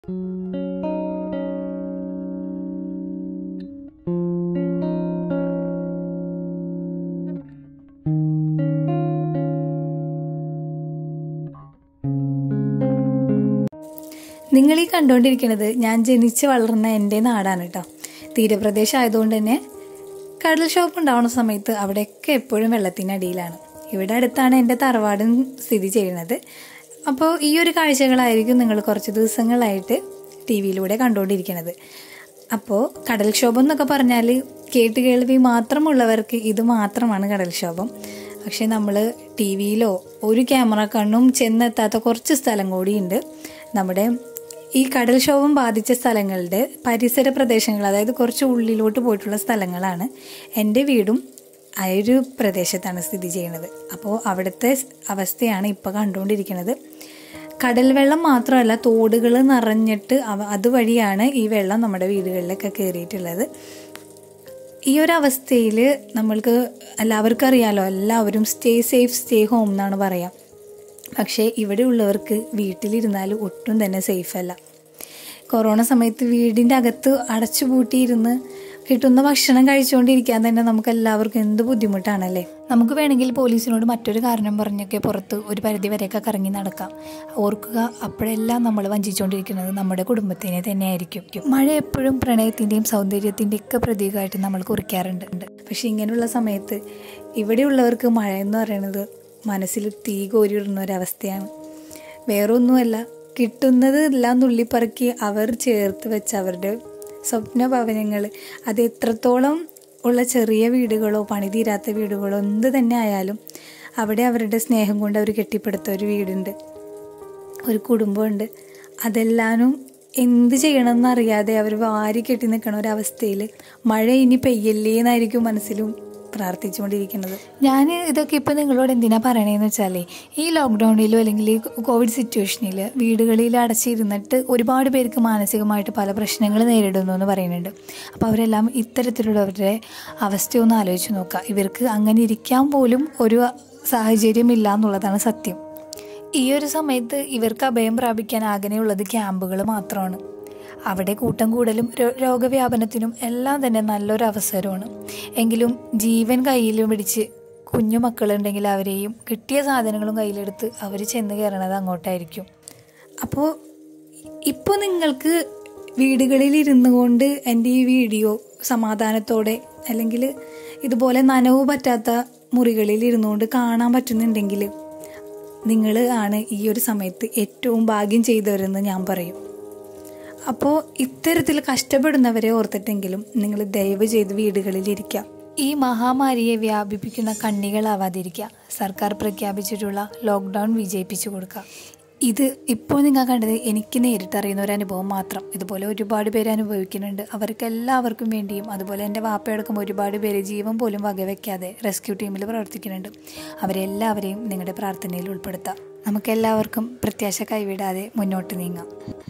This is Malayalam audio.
നിങ്ങൾ ഈ കണ്ടുകൊണ്ടിരിക്കുന്നത് ഞാൻ ജനിച്ച് വളർന്ന എൻ്റെ നാടാണ് കേട്ടോ തീരപ്രദേശം ആയതുകൊണ്ട് തന്നെ കടൽ ഷോപ്പ് ഉണ്ടാവുന്ന സമയത്ത് അവിടെയൊക്കെ എപ്പോഴും വെള്ളത്തിനടിയിലാണ് ഇവിടെ അടുത്താണ് എൻ്റെ തറവാടും സ്ഥിതി ചെയ്യുന്നത് അപ്പോൾ ഈ ഒരു കാഴ്ചകളായിരിക്കും നിങ്ങൾ കുറച്ച് ദിവസങ്ങളായിട്ട് ടി വിയിലൂടെ കണ്ടുകൊണ്ടിരിക്കുന്നത് അപ്പോൾ കടൽക്ഷോഭം എന്നൊക്കെ പറഞ്ഞാൽ കേട്ട് കേൾവി മാത്രമുള്ളവർക്ക് ഇത് മാത്രമാണ് കടൽക്ഷോഭം പക്ഷെ നമ്മൾ ടി വിയിലോ ഒരു ക്യാമറ കണ്ണും ചെന്നെത്താത്ത കുറച്ച് സ്ഥലം കൂടിയുണ്ട് നമ്മുടെ ഈ കടൽക്ഷോഭം ബാധിച്ച സ്ഥലങ്ങളുടെ പരിസര പ്രദേശങ്ങൾ അതായത് കുറച്ച് ഉള്ളിലോട്ട് പോയിട്ടുള്ള സ്ഥലങ്ങളാണ് എൻ്റെ വീടും ആ ഒരു പ്രദേശത്താണ് സ്ഥിതി ചെയ്യുന്നത് അപ്പോൾ അവിടുത്തെ അവസ്ഥയാണ് ഇപ്പോൾ കണ്ടുകൊണ്ടിരിക്കുന്നത് കടൽ വെള്ളം മാത്രമല്ല തോടുകൾ നിറഞ്ഞിട്ട് അവ അതുവഴിയാണ് ഈ വെള്ളം നമ്മുടെ വീടുകളിലൊക്കെ കയറിയിട്ടുള്ളത് ഈ ഒരു അവസ്ഥയിൽ നമ്മൾക്ക് എല്ലാവർക്കും അറിയാലോ എല്ലാവരും സ്റ്റേ സേഫ് സ്റ്റേ ഹോം എന്നാണ് പറയാം പക്ഷേ ഇവിടെ ഉള്ളവർക്ക് വീട്ടിലിരുന്നാൽ ഒട്ടും തന്നെ സേഫ് അല്ല കൊറോണ സമയത്ത് വീടിൻ്റെ അകത്ത് അടച്ചുപൂട്ടിയിരുന്ന് കിട്ടുന്ന ഭക്ഷണം കഴിച്ചുകൊണ്ടിരിക്കാൻ തന്നെ നമുക്ക് എല്ലാവർക്കും എന്ത് ബുദ്ധിമുട്ടാണല്ലേ നമുക്ക് വേണമെങ്കിൽ പോലീസിനോട് മറ്റൊരു കാരണം പറഞ്ഞൊക്കെ പുറത്ത് ഒരു പരിധി വരെയൊക്കെ കറങ്ങി നടക്കാം ഓർക്കുക അപ്പോഴെല്ലാം നമ്മൾ വഞ്ചിച്ചുകൊണ്ടിരിക്കുന്നത് നമ്മുടെ കുടുംബത്തിനെ തന്നെയായിരിക്കും മഴ എപ്പോഴും പ്രണയത്തിൻ്റെയും സൗന്ദര്യത്തിൻ്റെയും ഒക്കെ പ്രതീകമായിട്ട് നമ്മൾ കുറിക്കാറുണ്ട് പക്ഷെ ഇങ്ങനെയുള്ള സമയത്ത് ഇവിടെയുള്ളവർക്ക് മഴ എന്ന് പറയുന്നത് മനസ്സിൽ തീ കോരിയിടുന്ന ഒരവസ്ഥയാണ് വേറൊന്നുമല്ല കിട്ടുന്നത് എല്ലാം നുള്ളിപ്പറക്കി അവർ ചേർത്ത് വെച്ച അവരുടെ സ്വപ്ന ഭവനങ്ങൾ അത് എത്രത്തോളം ഉള്ള ചെറിയ വീടുകളോ പണി തീരാത്ത വീടുകളോ എന്ത് തന്നെ ആയാലും അവിടെ അവരുടെ സ്നേഹം കൊണ്ട് അവർ കെട്ടിപ്പടുത്ത ഒരു വീടുണ്ട് ഒരു കുടുംബമുണ്ട് അതെല്ലാനും എന്ത് ചെയ്യണമെന്ന് അറിയാതെ അവർ വാരി കെട്ടി നിൽക്കണ ഒരവസ്ഥയിൽ മഴ ഇനി പെയ്യല്ലേ എന്നായിരിക്കും മനസ്സിലും പ്രാർത്ഥിച്ചുകൊണ്ടിരിക്കുന്നത് ഞാൻ ഇതൊക്കെ ഇപ്പോൾ നിങ്ങളോട് എന്തിനാ പറയണതെന്ന് വെച്ചാൽ ഈ ലോക്ക്ഡൗണിലോ അല്ലെങ്കിൽ ഈ കോവിഡ് സിറ്റുവേഷനിൽ വീടുകളിൽ അടച്ചിരുന്നിട്ട് ഒരുപാട് പേർക്ക് മാനസികമായിട്ട് പല പ്രശ്നങ്ങൾ നേരിടുന്നു എന്ന് പറയുന്നുണ്ട് അപ്പോൾ അവരെല്ലാം ഇത്തരത്തിലുള്ളവരുടെ അവസ്ഥയൊന്ന് ആലോചിച്ച് നോക്കുക ഇവർക്ക് അങ്ങനെ ഇരിക്കാൻ പോലും ഒരു സാഹചര്യമില്ല എന്നുള്ളതാണ് സത്യം ഈ ഒരു സമയത്ത് ഇവർക്ക് അഭയം പ്രാപിക്കാൻ ആകെയുള്ളത് ക്യാമ്പുകൾ മാത്രമാണ് അവിടെ കൂട്ടം കൂടലും രോഗവ്യാപനത്തിനും എല്ലാം തന്നെ നല്ലൊരു അവസരമാണ് എങ്കിലും ജീവൻ കയ്യിൽ പിടിച്ച് കുഞ്ഞു മക്കളുണ്ടെങ്കിൽ അവരെയും കിട്ടിയ സാധനങ്ങളും കയ്യിലെടുത്ത് അവർ ചെന്ന് കയറണത് അങ്ങോട്ടായിരിക്കും അപ്പോൾ ഇപ്പോൾ നിങ്ങൾക്ക് വീടുകളിൽ ഇരുന്നു കൊണ്ട് എൻ്റെ ഈ വീഡിയോ സമാധാനത്തോടെ അല്ലെങ്കിൽ ഇതുപോലെ നനവ് പറ്റാത്ത മുറികളിൽ ഇരുന്നുകൊണ്ട് കാണാൻ പറ്റുന്നുണ്ടെങ്കിൽ നിങ്ങൾ ആണ് ഈ ഒരു സമയത്ത് ഏറ്റവും ഭാഗ്യം ചെയ്തവരെന്ന് ഞാൻ പറയും അപ്പോൾ ഇത്തരത്തിൽ കഷ്ടപ്പെടുന്നവരെ ഓർത്തിട്ടെങ്കിലും നിങ്ങൾ ദയവ് ചെയ്ത് വീടുകളിലിരിക്കുക ഈ മഹാമാരിയെ വ്യാപിപ്പിക്കുന്ന കണ്ണികളാവാതിരിക്കുക സർക്കാർ പ്രഖ്യാപിച്ചിട്ടുള്ള ലോക്ക്ഡൗൺ വിജയിപ്പിച്ചു കൊടുക്കുക ഇത് ഇപ്പോൾ നിങ്ങൾ കണ്ടത് എനിക്ക് നേരിട്ടറിയുന്ന ഒരു അനുഭവം മാത്രം ഇതുപോലെ ഒരുപാട് പേര് അനുഭവിക്കുന്നുണ്ട് അവർക്ക് എല്ലാവർക്കും വേണ്ടിയും അതുപോലെ എൻ്റെ വാപ്പയടക്കം ഒരുപാട് പേര് ജീവൻ പോലും വകവയ്ക്കാതെ റെസ്ക്യൂ ടീമിൽ പ്രവർത്തിക്കുന്നുണ്ട് അവരെല്ലാവരെയും നിങ്ങളുടെ പ്രാർത്ഥനയിൽ ഉൾപ്പെടുത്താം നമുക്കെല്ലാവർക്കും പ്രത്യാശ കൈവിടാതെ മുന്നോട്ട് നീങ്ങാം